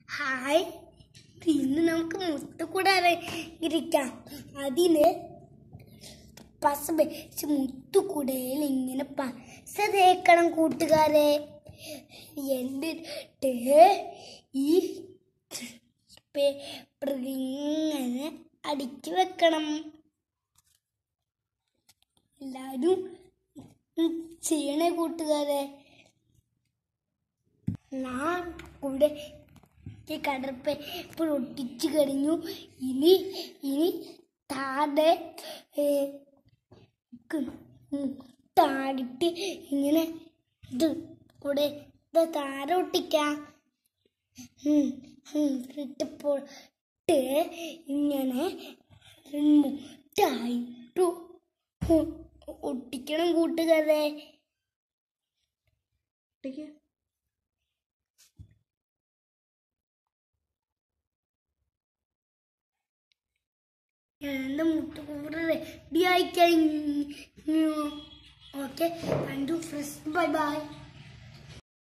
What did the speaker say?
hi ഇന്ന് നമുക്ക് മുത്തുകൂടാതെ ഇരിക്കാം അതിന് പസ വെച്ച് മുത്തുകൂടയിൽ ഇങ്ങനെ പസ തേക്കണം കൂട്ടുകാരെ എന്നിട്ട് ഈ പേപ്പർ ഇങ്ങനെ അടുക്കി വെക്കണം എല്ലാവരും ചെയ്യണേ കൂട്ടുകാരെ ഞാൻ ഇവിടെ ഈ കടർപ്പേപ്പർ ഒട്ടിച്ചു കഴിഞ്ഞു ഇനി ഇനി താഴെ ഏ, ക്ക് ഉം താടിട്ട് ഇങ്ങനെ ഇത് കൂടെ ഇത് താഴെ ഒട്ടിക്കാം ഉം, ഉം, ഇട്ടപ്പോൾ ഇട്ട് ഇങ്ങനെ മുട്ടായിട്ടു ഒട്ടിക്കണം കൂട്ടുകാരെ ഒട്ടിക്കാം എൻ്റെ മുട്ടുകൂറ് റെഡി ആയി കഴിഞ്ഞു okay thank you friends bye by